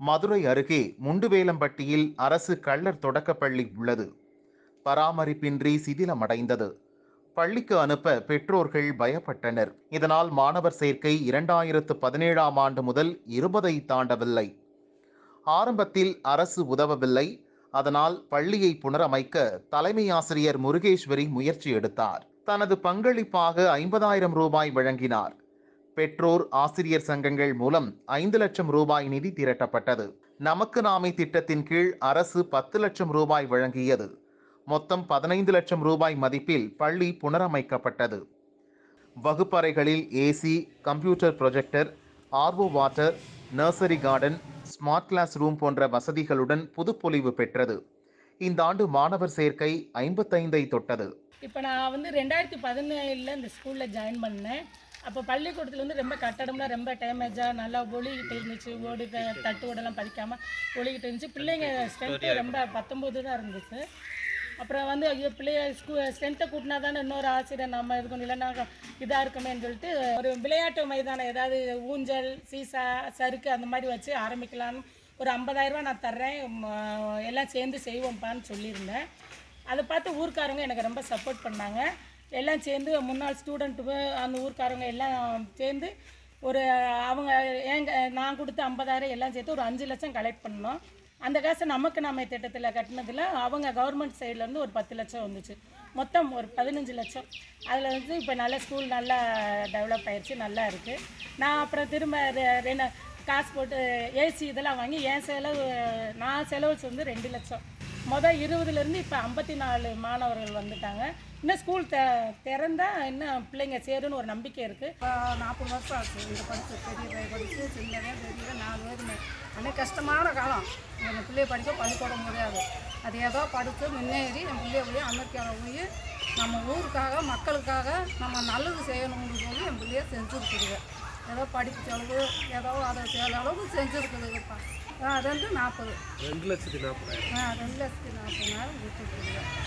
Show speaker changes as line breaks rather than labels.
மதுரை அருகே முண்டுவேலம்பட்டியில் அரசு கள்ளர் தொடக்கப்பள்ளி உள்ளது பராமரிப்பின்றி சிதிலமடைந்தது பள்ளிக்கு அனுப்ப பெற்றோர்கள் பயப்பட்டனர் இதனால் மாணவர் சேர்க்கை இரண்டாயிரத்து பதினேழாம் ஆண்டு முதல் இருபதை தாண்டவில்லை ஆரம்பத்தில் அரசு உதவவில்லை அதனால் பள்ளியை புனரமைக்க தலைமை ஆசிரியர் முருகேஸ்வரி முயற்சி எடுத்தார் தனது பங்களிப்பாக ஐம்பதாயிரம் ரூபாய் வழங்கினார் பெற்றோர் ஆசிரியர் சங்கங்கள் மூலம் ஐந்து லட்சம் ரூபாய் நிதி திரட்டப்பட்டது நமக்கு நாமை திட்டத்தின் கீழ் அரசு பத்து லட்சம் ரூபாய் வழங்கியது மொத்தம் பதினைந்து லட்சம் ரூபாய் மதிப்பில் பள்ளி புனரமைக்கப்பட்டது வகுப்பறைகளில் AC computer projector RO water nursery garden smart class room போன்ற வசதிகளுடன் புதுப்பொலிவு பெற்றது இந்த ஆண்டு மாணவர் சேர்க்கை ஐம்பத்தைந்தை தொட்டது
இப்போ நான் வந்து ரெண்டாயிரத்தி பதினேழில் இந்த ஸ்கூலில் ஜாயின் பண்ணேன் அப்போ பள்ளிக்கூடத்தில் வந்து ரொம்ப கட்டடம்லாம் ரொம்ப டேமேஜாக நல்லா ஒளிகிட்டு இருந்துச்சு ஓடு த- தட்டு ஓடெல்லாம் பதிக்காமல் ஒளிகிட்டு இருந்துச்சு பிள்ளைங்க ஸ்ட்ரென்த்து ரொம்ப பத்தொம்போது தான் இருந்துச்சு அப்புறம் வந்து ஐயோ பிள்ளைய ஸ்கூ ஸ்ட்ரென்த்தை கூட்டினா தானே இன்னொரு ஆசிரியர் நம்ம இருக்கணும் இல்லைன்னா இதாக இருக்குமேன்னு சொல்லிட்டு ஒரு விளையாட்டு மைதானம் ஏதாவது ஊஞ்சல் சீசா சறுக்கு அந்த மாதிரி வச்சு ஆரம்பிக்கலான்னு ஒரு 50000 ரூபாய் நான் தர்றேன் ம, எல்லாம் சேர்ந்து செய்வோம்ப்பான்னு சொல்லியிருந்தேன் அதை பார்த்து ஊர்க்காரங்க எனக்கு ரொம்ப சப்போர்ட் பண்ணாங்க எல்லாம் சேர்ந்து முன்னாள் ஸ்டூடெண்ட்டு அந்த ஊர்க்காரங்க எல்லாம் சேர்ந்து ஒரு அவங்க ஏங்க நான் கொடுத்த ஐம்பதாயிரம் எல்லாம் சேர்த்து ஒரு அஞ்சு லட்சம் கலெக்ட் பண்ணோம் அந்த காசு நமக்கு நாம திட்டத்தில் கட்டினதில் அவங்க கவர்மெண்ட் சைட்லேருந்து ஒரு பத்து லட்சம் வந்துச்சு மொத்தம் ஒரு பதினஞ்சு லட்சம் அதில் வந்து இப்போ நல்ல ஸ்கூல் நல்லா டெவலப் ஆயிடுச்சு நல்லா இருக்குது நான் அப்புறம் திரும்ப ரெ- ரெண்டு காசு போட்டு ஏசி இதெல்லாம் வாங்கி என் செலவு நான் செலவு வந்து ரெண்டு லட்சம் மொதல் இருபதுலேருந்து இப்போ ஐம்பத்தி நாலு மாணவர்கள் வந்துட்டாங்க இன்னும் ஸ்கூல் தெ திறந்தா இன்னும் பிள்ளைங்க சேரும்னு ஒரு நம்பிக்கை இருக்குது
நாற்பது வருஷம் ஆச்சு இந்த படித்து பெரிய பையன் படித்து சின்னவன் பெரியவன் நாலு பேருமே அன்னைக்கு கஷ்டமான காலம் எங்கள் பிள்ளைய படிக்க பள்ளிக்கூடம் முடியாது அது ஏதோ படித்து முன்னேறி என் பிள்ளைய போய் அமெரிக்காவில் போய் நம்ம ஊருக்காக மக்களுக்காக நம்ம நல்லது செய்யணும்னு சொல்லி என் பிள்ளைய செஞ்சுருக்குதுங்க ஏதோ படிப்பு செலவு ஏதோ அதை செய்யற அளவுக்கு செஞ்சுருக்குதுங்கப்பா ஆ, ரெண்டு நாற்பது
ரெண்டு லட்சத்தி நாற்பதாயிரம்
ஆ ரெண்டு லட்சத்தி நாற்பதாயிரம் கொடுத்துருக்குதுங்க